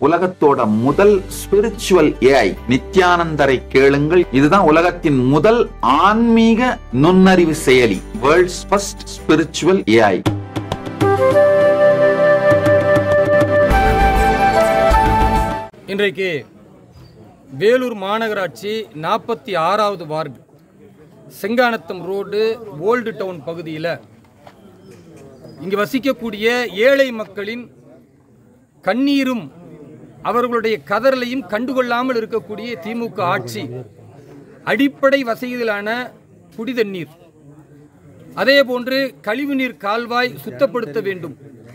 உலகத்தோட முதல் spiritual AI நித்யானந்தரை கேளுங்கள் இதுதான் உலகத்தின் முதல் ஆன்மீக நுண்ணறிவு செயலி வேர்ல்ட்ஸ் ஃபர்ஸ்ட் ஸ்பிரிச்சுவல் ஏஐ இன்றைக்கு வேலூர் மாநகராட்சி நாற்பத்தி ஆறாவது ward Senganatham road old town பகுதியில் இங்கு வசிக்கக்கூடிய ஏழை மக்களின் கண்ணீரும் அவர்களுடைய கதறலையும் கண்டுகொள்ளாமல் இருக்கக்கூடிய திமுக ஆட்சி அடிப்படை வசதியிலான குடிதண்ணீர் அதே போன்று கழிவுநீர் கால்வாய் சுத்தப்படுத்த வேண்டும்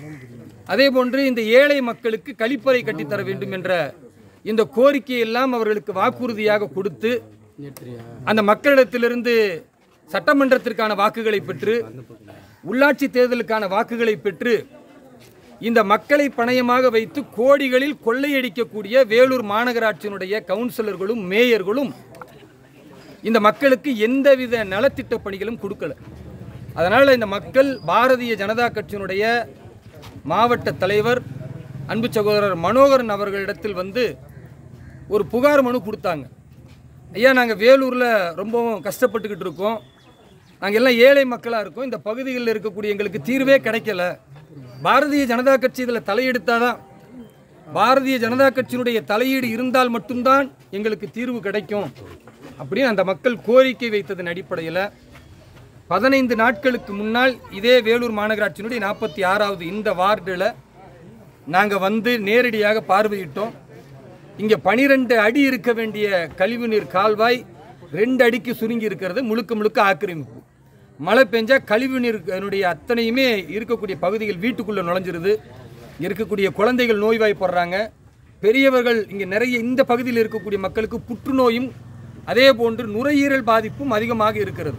அதே போன்று இந்த ஏழை மக்களுக்கு கழிப்பறை கட்டித்தர வேண்டும் என்ற இந்த கோரிக்கையை எல்லாம் அவர்களுக்கு வாக்குறுதியாக கொடுத்து அந்த மக்களிடத்திலிருந்து சட்டமன்றத்திற்கான வாக்குகளை பெற்று உள்ளாட்சி தேர்தலுக்கான வாக்குகளை பெற்று இந்த மக்களை பணயமாக வைத்து கோடிகளில் கொள்ளையடிக்கக்கூடிய வேலூர் மாநகராட்சியினுடைய கவுன்சிலர்களும் மேயர்களும் இந்த மக்களுக்கு எந்தவித நலத்திட்ட பணிகளும் கொடுக்கல அதனால் இந்த மக்கள் பாரதிய ஜனதா கட்சியினுடைய மாவட்ட தலைவர் அன்பு சகோதரர் மனோகரன் அவர்களிடத்தில் வந்து ஒரு புகார் மனு கொடுத்தாங்க ஐயா நாங்கள் வேலூரில் ரொம்பவும் கஷ்டப்பட்டுக்கிட்டு இருக்கோம் நாங்கள் எல்லாம் ஏழை மக்களாக இருக்கோம் இந்த பகுதிகளில் இருக்கக்கூடிய எங்களுக்கு தீர்வே கிடைக்கல பாரதிய ஜனதா கட்சி இதில் தலையெடுத்தாதான் பாரதிய ஜனதா கட்சியினுடைய தலையீடு இருந்தால் மட்டும்தான் எங்களுக்கு தீர்வு கிடைக்கும் அப்படின்னு அந்த மக்கள் கோரிக்கை வைத்ததன் அடிப்படையில் பதினைந்து நாட்களுக்கு முன்னால் இதே வேலூர் மாநகராட்சியினுடைய நாற்பத்தி ஆறாவது இந்த வார்டில் நாங்கள் வந்து நேரடியாக பார்வையிட்டோம் இங்கே பனிரெண்டு அடி இருக்க வேண்டிய கழிவுநீர் கால்வாய் ரெண்டு அடிக்கு சுருங்கி இருக்கிறது முழுக்க முழுக்க ஆக்கிரமிப்பு மழை பெஞ்சா கழிவுநீர் அதனுடைய அத்தனையுமே இருக்கக்கூடிய பகுதிகள் வீட்டுக்குள்ளே நுழைஞ்சிருது இங்க இருக்கக்கூடிய குழந்தைகள் நோய்வாய்ப்படுறாங்க பெரியவர்கள் இங்கே நிறைய இந்த பகுதியில் இருக்கக்கூடிய மக்களுக்கு புற்றுநோயும் அதே போன்று நுரையீரல் பாதிப்பும் அதிகமாக இருக்கிறது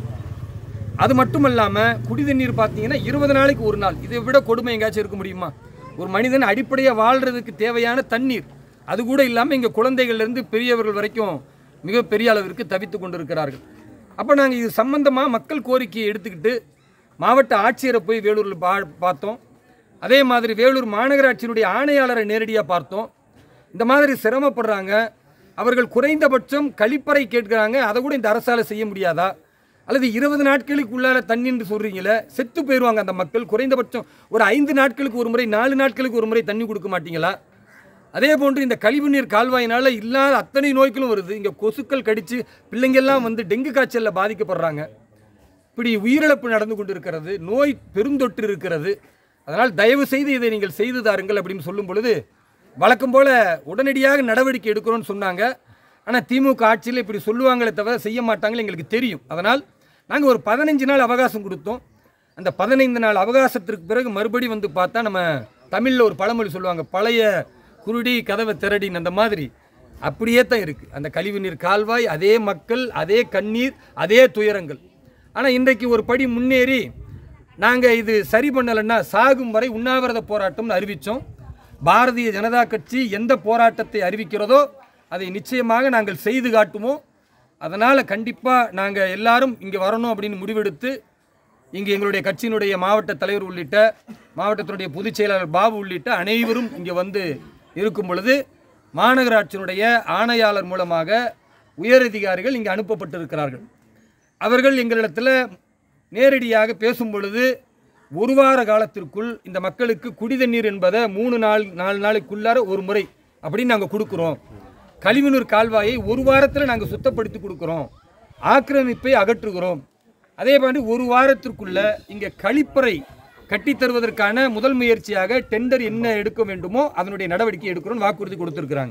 அது மட்டும் இல்லாமல் குடிதண்ணீர் பார்த்தீங்கன்னா இருபது நாளைக்கு ஒரு நாள் இதை விட கொடுமை எங்கேயாச்சும் இருக்க முடியுமா ஒரு மனிதன் அடிப்படையாக வாழ்கிறதுக்கு தேவையான தண்ணீர் அது கூட இல்லாமல் இங்கே குழந்தைகள்லேருந்து பெரியவர்கள் வரைக்கும் மிக பெரிய அளவிற்கு தவித்து கொண்டிருக்கிறார்கள் அப்போ நாங்கள் இது சம்பந்தமாக மக்கள் கோரிக்கையை எடுத்துக்கிட்டு மாவட்ட ஆட்சியரை போய் வேலூரில் பா பார்த்தோம் அதே மாதிரி வேலூர் மாநகராட்சியினுடைய ஆணையாளரை நேரடியாக பார்த்தோம் இந்த மாதிரி சிரமப்படுறாங்க அவர்கள் குறைந்தபட்சம் கழிப்பறை கேட்குறாங்க அதை கூட இந்த அரசால் செய்ய முடியாதா அல்லது இருபது நாட்களுக்கு உள்ளார தண்ணின்னு சொல்கிறீங்களே செத்து போயிடுவாங்க அந்த மக்கள் குறைந்தபட்சம் ஒரு ஐந்து நாட்களுக்கு ஒரு முறை நாலு நாட்களுக்கு ஒரு முறை தண்ணி கொடுக்க மாட்டீங்களா அதே போன்று இந்த கழிவுநீர் கால்வாயினால் இல்லாத அத்தனை நோய்களும் வருது இங்கே கொசுக்கள் கடித்து பிள்ளைங்கெல்லாம் வந்து டெங்கு காய்ச்சலில் பாதிக்கப்படுறாங்க இப்படி உயிரிழப்பு நடந்து கொண்டிருக்கிறது நோய் பெருந்தொற்று இருக்கிறது அதனால் தயவு செய்து இதை நீங்கள் செய்து தாருங்கள் அப்படின்னு சொல்லும் பொழுது வழக்கம் போல் உடனடியாக நடவடிக்கை எடுக்கிறோன்னு சொன்னாங்க ஆனால் திமுக ஆட்சியில் இப்படி சொல்லுவாங்களே தவிர செய்ய மாட்டாங்களே எங்களுக்கு தெரியும் அதனால் நாங்கள் ஒரு பதினஞ்சு நாள் அவகாசம் கொடுத்தோம் அந்த பதினைந்து நாள் அவகாசத்திற்கு பிறகு மறுபடி வந்து பார்த்தா நம்ம தமிழில் ஒரு பழமொழி சொல்லுவாங்க பழைய குருடி கதவை திரடின்னு அந்த மாதிரி அப்படியே தான் இருக்குது அந்த கழிவுநீர் கால்வாய் அதே மக்கள் அதே கண்ணீர் அதே துயரங்கள் ஆனால் இன்றைக்கு ஒரு படி முன்னேறி நாங்கள் இது சரி பண்ணலைன்னா சாகும் வரை உண்ணாவிரத போராட்டம்னு அறிவித்தோம் பாரதிய ஜனதா கட்சி எந்த போராட்டத்தை அறிவிக்கிறதோ அதை நிச்சயமாக நாங்கள் செய்து காட்டுவோம் அதனால் கண்டிப்பாக நாங்கள் எல்லாரும் இங்கே வரணும் அப்படின்னு முடிவெடுத்து இங்கே எங்களுடைய கட்சியினுடைய மாவட்ட தலைவர் உள்ளிட்ட மாவட்டத்தினுடைய பொதுச் செயலாளர் பாபு உள்ளிட்ட அனைவரும் இங்கே வந்து இருக்கும் பொழுது மாநகராட்சியினுடைய ஆணையாளர் மூலமாக உயரதிகாரிகள் இங்கே அனுப்பப்பட்டிருக்கிறார்கள் அவர்கள் எங்களிடத்தில் நேரடியாக பேசும் பொழுது ஒரு வார காலத்திற்குள் இந்த மக்களுக்கு குடிதண்ணீர் என்பதை மூணு நாள் நாலு நாளைக்குள்ளார ஒரு முறை அப்படின்னு நாங்கள் கொடுக்குறோம் கழிவுநீர் கால்வாயை ஒரு வாரத்தில் நாங்கள் சுத்தப்படுத்தி கொடுக்குறோம் ஆக்கிரமிப்பை அகற்றுகிறோம் அதே மாதிரி ஒரு வாரத்திற்குள்ள இங்கே கழிப்பறை கட்டித் தருவதற்கான முதல் முயற்சியாக டெண்டர் என்ன எடுக்க வேண்டுமோ அதனுடைய நடவடிக்கை எடுக்கிறோம் வாக்குறுதி கொடுத்துருக்குறாங்க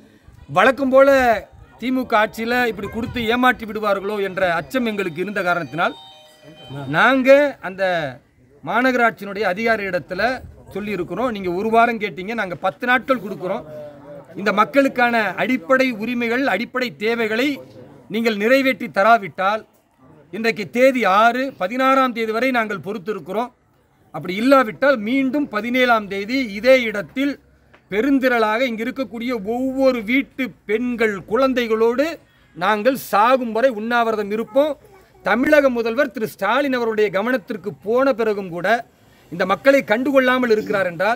வழக்கம் போல திமுக ஆட்சியில் இப்படி கொடுத்து ஏமாற்றி விடுவார்களோ என்ற அச்சம் எங்களுக்கு இருந்த காரணத்தினால் நாங்கள் அந்த மாநகராட்சியினுடைய அதிகாரி இடத்துல சொல்லியிருக்கிறோம் நீங்கள் ஒரு வாரம் கேட்டீங்க நாங்கள் பத்து நாட்கள் கொடுக்குறோம் இந்த மக்களுக்கான அடிப்படை உரிமைகள் அடிப்படை தேவைகளை நீங்கள் நிறைவேற்றி தராவிட்டால் இன்றைக்கு தேதி ஆறு பதினாறாம் தேதி வரை நாங்கள் பொறுத்திருக்கிறோம் அப்படி இல்லாவிட்டால் மீண்டும் பதினேழாம் தேதி இதே இடத்தில் பெருந்திரளாக இங்கு இருக்கக்கூடிய ஒவ்வொரு வீட்டு பெண்கள் குழந்தைகளோடு நாங்கள் சாகும் வரை உண்ணாவிரதம் இருப்போம் தமிழக முதல்வர் திரு ஸ்டாலின் அவருடைய கவனத்திற்கு போன பிறகும் கூட இந்த மக்களை கண்டுகொள்ளாமல் இருக்கிறார் என்றால்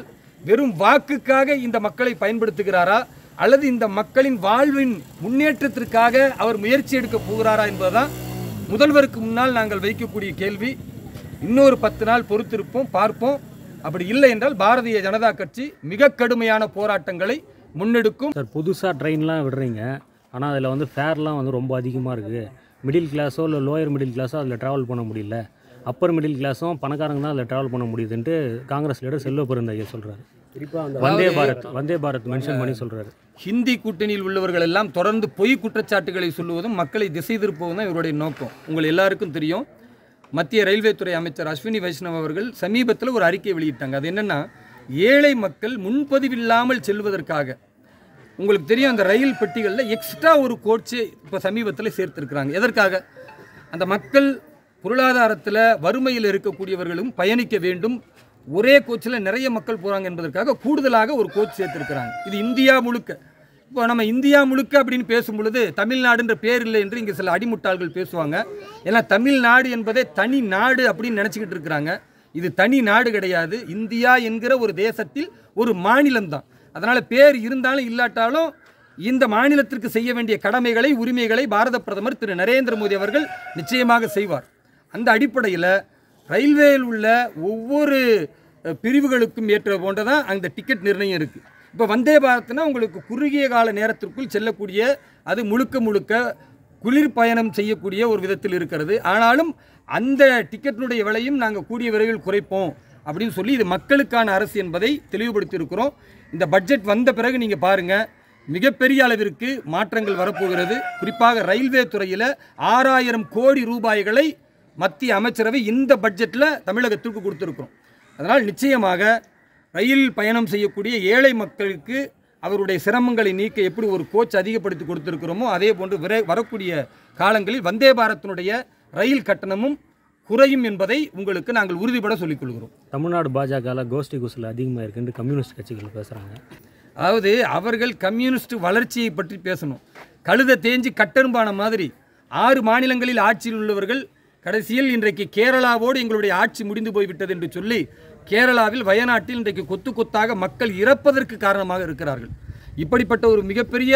வெறும் வாக்குக்காக இந்த மக்களை பயன்படுத்துகிறாரா அல்லது இந்த மக்களின் வாழ்வின் முன்னேற்றத்திற்காக அவர் முயற்சி எடுக்க போகிறாரா என்பதுதான் முதல்வருக்கு முன்னால் நாங்கள் வைக்கக்கூடிய கேள்வி இன்னொரு பத்து நாள் பொறுத்திருப்போம் பார்ப்போம் அப்படி இல்லை என்றால் பாரதிய ஜனதா கட்சி மிக கடுமையான போராட்டங்களை முன்னெடுக்கும் சார் புதுசாக ட்ரெயின்லாம் விடுறீங்க ஆனால் அதில் வந்து ஃபேர்லாம் வந்து ரொம்ப அதிகமாக இருக்குது மிடில் கிளாஸோ இல்லை லோயர் மிடில் கிளாஸோ அதில் ட்ராவல் பண்ண முடியல அப்பர் மிடில் கிளாஸும் பணக்காரங்க தான் அதில் ட்ராவல் பண்ண முடியுதுன்ட்டு காங்கிரஸ் லீடர் செல்வ பெருந்தையர் சொல்கிறாரு வந்தே பாரத் வந்தே பாரத் மென்ஷன் பண்ணி சொல்கிறாரு ஹிந்தி கூட்டணியில் உள்ளவர்கள் எல்லாம் தொடர்ந்து பொய் குற்றச்சாட்டுகளை சொல்லுவதும் மக்களை திசை திருப்புவதும் தான் இவருடைய நோக்கம் உங்கள் எல்லாருக்கும் தெரியும் மத்திய ரயில்வே துறை அமைச்சர் அஸ்வினி வைஷ்ணவ் அவர்கள் சமீபத்தில் ஒரு அறிக்கை வெளியிட்டாங்க அது என்னன்னா ஏழை மக்கள் முன்பதிவில்லாமல் செல்வதற்காக உங்களுக்கு தெரியும் அந்த ரயில் பெட்டிகளில் எக்ஸ்ட்ரா ஒரு கோச்சு இப்போ சமீபத்தில் சேர்த்துருக்குறாங்க எதற்காக அந்த மக்கள் பொருளாதாரத்தில் வறுமையில் இருக்கக்கூடியவர்களும் பயணிக்க வேண்டும் ஒரே கோச்சில் நிறைய மக்கள் போகிறாங்க என்பதற்காக கூடுதலாக ஒரு கோச் சேர்த்துருக்குறாங்க இது இந்தியா முழுக்க இப்போ நம்ம இந்தியா முழுக்க அப்படின்னு பேசும் பொழுது தமிழ்நாடுன்ற பேர் இல்லை என்று இங்கே சில அடிமுட்டாள்கள் பேசுவாங்க ஏன்னா தமிழ்நாடு என்பதே தனி நாடு அப்படின்னு நினச்சிக்கிட்டு இருக்கிறாங்க இது தனி நாடு கிடையாது இந்தியா என்கிற ஒரு தேசத்தில் ஒரு மாநிலம் தான் அதனால் பேர் இருந்தாலும் இல்லாட்டாலும் இந்த மாநிலத்திற்கு செய்ய வேண்டிய கடமைகளை உரிமைகளை பாரத பிரதமர் திரு நரேந்திர மோடி அவர்கள் நிச்சயமாக செய்வார் அந்த அடிப்படையில் ரயில்வேயில் உள்ள ஒவ்வொரு அஹ், பிரிவுகளுக்கும் ஏற்ற போன்றதான் அந்த டிக்கெட் நிர்ணயம் இருக்குது இப்போ வந்தே பாரத்னா உங்களுக்கு குறுகிய கால நேரத்திற்குள் செல்லக்கூடிய அது முழுக்க முழுக்க குளிர் பயணம் செய்யக்கூடிய ஒரு விதத்தில் இருக்கிறது ஆனாலும் அந்த டிக்கெட்டினுடைய விலையும் நாங்கள் கூடிய விரைவில் குறைப்போம் அப்படின்னு சொல்லி இது மக்களுக்கான அரசு என்பதை தெளிவுபடுத்தி இருக்கிறோம் இந்த பட்ஜெட் வந்த பிறகு நீங்கள் பாருங்கள் மிகப்பெரிய அளவிற்கு மாற்றங்கள் வரப்போகிறது குறிப்பாக ரயில்வே துறையில் ஆறாயிரம் கோடி ரூபாய்களை மத்திய அமைச்சரவை இந்த பட்ஜெட்டில் தமிழகத்திற்கு கொடுத்துருக்கிறோம் அதனால் நிச்சயமாக ரயில் பயணம் செய்யக்கூடிய ஏழை மக்களுக்கு அவருடைய சிரமங்களை நீக்க எப்படி ஒரு கோச் அதிகப்படுத்தி கொடுத்திருக்கிறோமோ அதே போன்று விரை வரக்கூடிய காலங்களில் வந்தே பாரத்தினுடைய ரயில் கட்டணமும் குறையும் என்பதை உங்களுக்கு நாங்கள் உறுதிபட சொல்லிக் கொள்கிறோம் தமிழ்நாடு பாஜகவில் கோஷ்டி குசல் அதிகமாக இருக்குன்னு கம்யூனிஸ்ட் கட்சிகள் பேசுகிறாங்க அதாவது அவர்கள் கம்யூனிஸ்ட் வளர்ச்சியை பற்றி பேசணும் கழுத தேஞ்சி கட்டெரும்பான மாதிரி ஆறு மாநிலங்களில் ஆட்சியில் உள்ளவர்கள் கடைசியில் இன்றைக்கு கேரளாவோடு எங்களுடைய ஆட்சி முடிந்து போய்விட்டது என்று சொல்லி கேரளாவில் வயநாட்டில் இன்றைக்கு கொத்து கொத்தாக மக்கள் இறப்பதற்கு காரணமாக இருக்கிறார்கள் இப்படிப்பட்ட ஒரு மிகப்பெரிய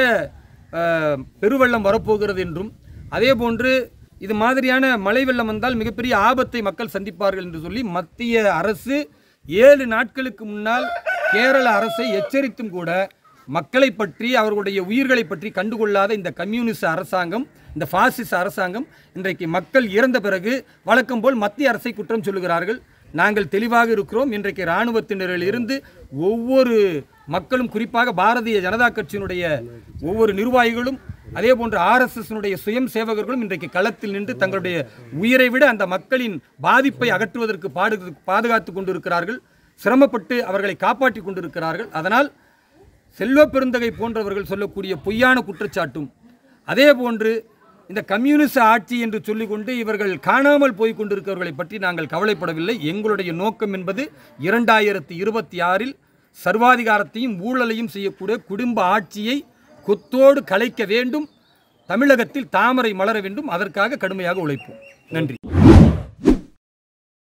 அஹ், பெருவெள்ளம் வரப்போகிறது என்றும் அதே போன்று இது மாதிரியான மழை வெள்ளம் வந்தால் மிகப்பெரிய ஆபத்தை மக்கள் சந்திப்பார்கள் என்று சொல்லி மத்திய அரசு ஏழு நாட்களுக்கு முன்னால் கேரள அரசை எச்சரித்தும் கூட மக்களை பற்றி அவர்களுடைய உயிர்களை பற்றி கண்டுகொள்ளாத இந்த கம்யூனிஸ்ட் அரசாங்கம் இந்த பாசிச அரசாங்கம் இன்றைக்கு மக்கள் இறந்த பிறகு வழக்கம் போல் மத்திய அரசை குற்றம் சொல்லுகிறார்கள் நாங்கள் தெளிவாக இருக்கிறோம் இன்றைக்கு இராணுவத்தினரில் இருந்து ஒவ்வொரு மக்களும் குறிப்பாக பாரதிய ஜனதா கட்சியினுடைய ஒவ்வொரு நிர்வாகிகளும் அதே போன்று ஆர்எஸ்எஸ்னுடைய சுயம் சேவகர்களும் இன்றைக்கு களத்தில் நின்று தங்களுடைய உயிரை விட அந்த மக்களின் பாதிப்பை அகற்றுவதற்கு பாடு பாதுகாத்து கொண்டிருக்கிறார்கள் சிரமப்பட்டு அவர்களை காப்பாற்றி கொண்டிருக்கிறார்கள் அதனால் செல்வ பெருந்தகை போன்றவர்கள் சொல்லக்கூடிய பொய்யான குற்றச்சாட்டும் அதே போன்று இந்த கம்யூனிஸ்ட் ஆட்சி என்று சொல்லிக்கொண்டு இவர்கள் காணாமல் போய் கொண்டிருக்கிறவர்களை பற்றி நாங்கள் கவலைப்படவில்லை எங்களுடைய நோக்கம் என்பது இரண்டாயிரத்தி இருபத்தி ஆறில் சர்வாதிகாரத்தையும் ஊழலையும் செய்யக்கூடிய குடும்ப ஆட்சியை கொத்தோடு கலைக்க வேண்டும் தமிழகத்தில் தாமரை மலர வேண்டும் அதற்காக கடுமையாக உழைப்போம் நன்றி